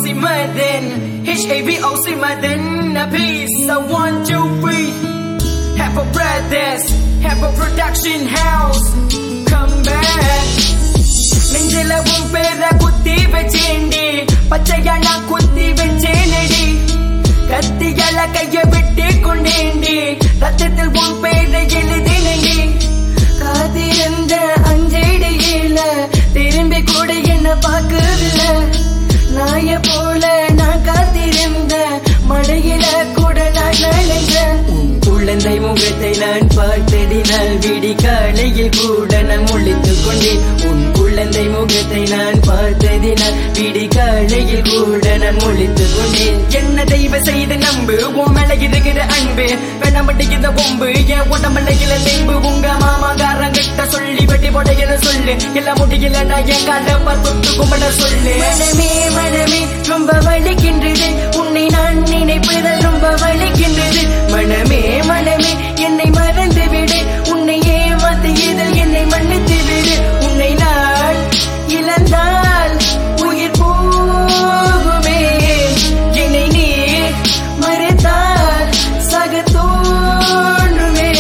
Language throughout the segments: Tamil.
Maden H-A-V-O-C Maden A piece of one, two, three Have a brothers Have a production house Come back நெஞ்சில உன் பேர குத்தி வச்சேண்டி பச்சையா நான் குத்தி வச்சேனடி கத்தியால கைய விட்டு கொண்டேண்டி ரத்தத்தில் உன் பேரை எழுதினேண்டி காத்திருந்த அஞ்சடியில திரும்பி கூட என்ன பார்க்கவில்ல நாய போல நான் காத்திருந்த மழையில கூட நான் நனைஞ்சேன் உன் குழந்தை முகத்தை நான் பார்த்ததினால் விடி காலையில் கூட நான் முழித்துக் கொண்டேன் உன் குழந்தை முகத்தை நான் பார்த்ததினால் விடி காலையில் கூட நான் முழித்துக் கொண்டேன் என்ன தெய்வ செய்து நம்பு உன் மேல இருக்கிற அன்பு வேணாமட்டிக்கிற பொம்பு என் உடம்புல இல நெம்பு உங்க மாமாக்காரங்கிட்ட சொல்லி வெட்டி போடையில சொல்லு இல்ல முடியல நான் என் கால பார்த்து கும்பிட சொல்லு மனமே மனமே ரொம்ப வலிக்கின்றது உன்னை நான் நினைப்பதால் ரொம்ப வலிக்கின்றது மனமே மனமே என்னை மறந்து விடு உன்னை ஏமாத்தியதில் என்னை மன்னித்து விடு உன்னை நான் இழந்தால் உயிர் போகுமே என்னை நீ மறைத்தால் சக தோன்றுமே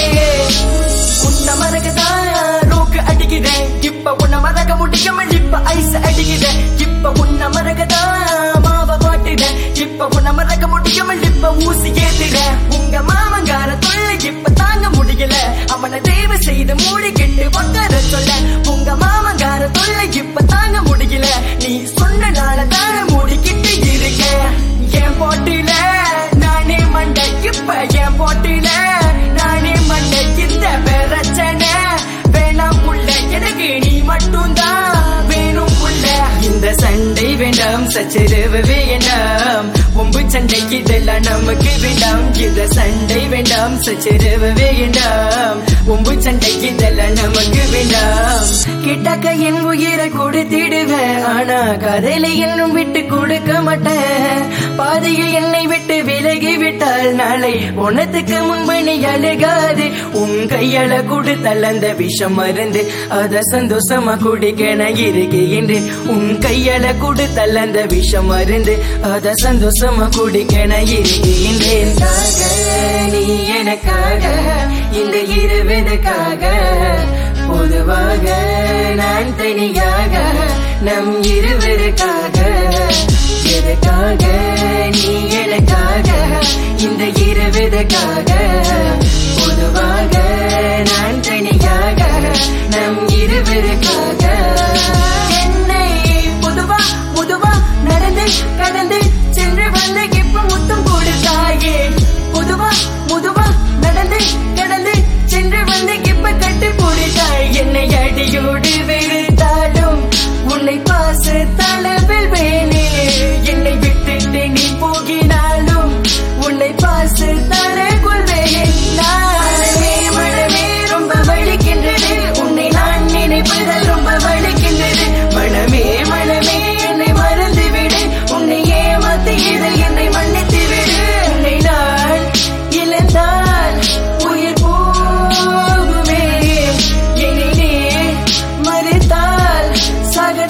உன்னை மறக்கதான் ரோக்கு அடிக்கிறேன் இப்ப உன்னை மறக்க முடியாம இப்ப ஐஸ் அடிக்கிறேன் இப்ப உன்னை மறக்கதான் மாவ பாட்டுறேன் இப்ப உன்னை மறக்க முடியாம இப்ப ஊசி ஏத்துறேன் உங்க மாமங்கார தொல்லை இப்ப தாங்க முடியல அவனை தயவு செய்து மூடி கெட்டு உட்கார சொல்ல உங்க மாமங்கார தொல்லை இப்ப தாங்க முடியல நீ சொன்ன நாள தான மூடிக்கிட்டு இருக்க என் போட்டில நானே மண்டை இப்ப என் போட்டில நானே மண்டை இந்த பிரச்சனை வேணாம் புள்ள எனக்கு நீ மட்டும்தான் வேணும் புள்ள இந்த சண்டை வேண்டாம் சச்சரவு வேண்டாம் ஒம்பு சண்டை இதெல்லாம் நமக்கு வேண்டாம் இந்த சண்டை வேண்டாம் சச்சரவு வேண்டாம் ஒம்பு சண்டை இதெல்லாம் நமக்கு வேண்டாம் கிட்டக்க என் உயிரை கொடுத்திடுவேன் ஆனா கதையில இன்னும் விட்டு கொடுக்க மாட்டேன் பாதையில் என்னை விட்டு விலகி விட்டால் நாளை உனத்துக்கு முன்பு நீ அழுகாது உன் கையால கொடுத்தல் அந்த விஷம் மருந்து அத சந்தோஷமா குடிக்க நான் இருக்கின்றேன் உன் கையால கொடுத்தல் அந்த விஷம் மருந்து அத சந்தோஷமா குடிக்க நான் இருக்கின்றேன் தாக, நீ எனக்காக இந்த இருவதுக்காக பொதுவாக நான் தனியாக நம் இருவருக்காக எதுக்காக நீ எனக்காக இந்த இருவதுக்காக பொதுவாக நான் தனியாக நம் இருவருக்காக என்னை பொதுவா பொதுவா நடந்து கடந்து சென்று வந்து இப்ப முத்தம் கொடுத்தாயே பொதுவா முதுவா நடந்து கடந்து சென்று வந்து இப்ப கட்டு போடுதாய் என்னை அடியோடு வெறுத்தாலும் உன்னை பாச தளவில் வேணே என்னை விட்டுட்டு நீ போகினாலும் உன்னை பாச தர கொள்வேன் நானே மனமே ரொம்ப வலிக்கின்றது உன்னை நான் நினைப்பதால் ரொம்ப வலிக்கின்றது மனமே மனமே என்னை மறந்து விடு உன்னை ஏமாத்தி இதில் என்னை மன்னித்து விடு உன்னை நான் இழந்தால் உயிர் போகுமே என்னை நீ மறைத்தால் சக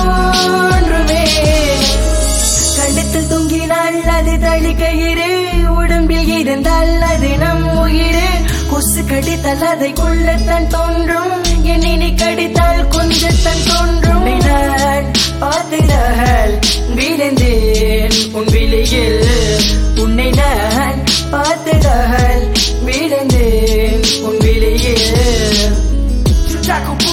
தோன்றுமே கழுத்தில் தொங்கினால் அது தளிக்கயிறு உடம்பில் இருந்தால் அது நம் உயிர் கொசு கடித்தால் அதை கொள்ளத்தான் தோன்றும் என்னை நீ கடித்தால் கொஞ்சத்தான் தோன்றும் உன்னை நான் பார்த்துதால் விழுந்தேன் உன் விழியில் உன்னை நான் பார்த்ததால் விழுந்தேன் உன் விழியில்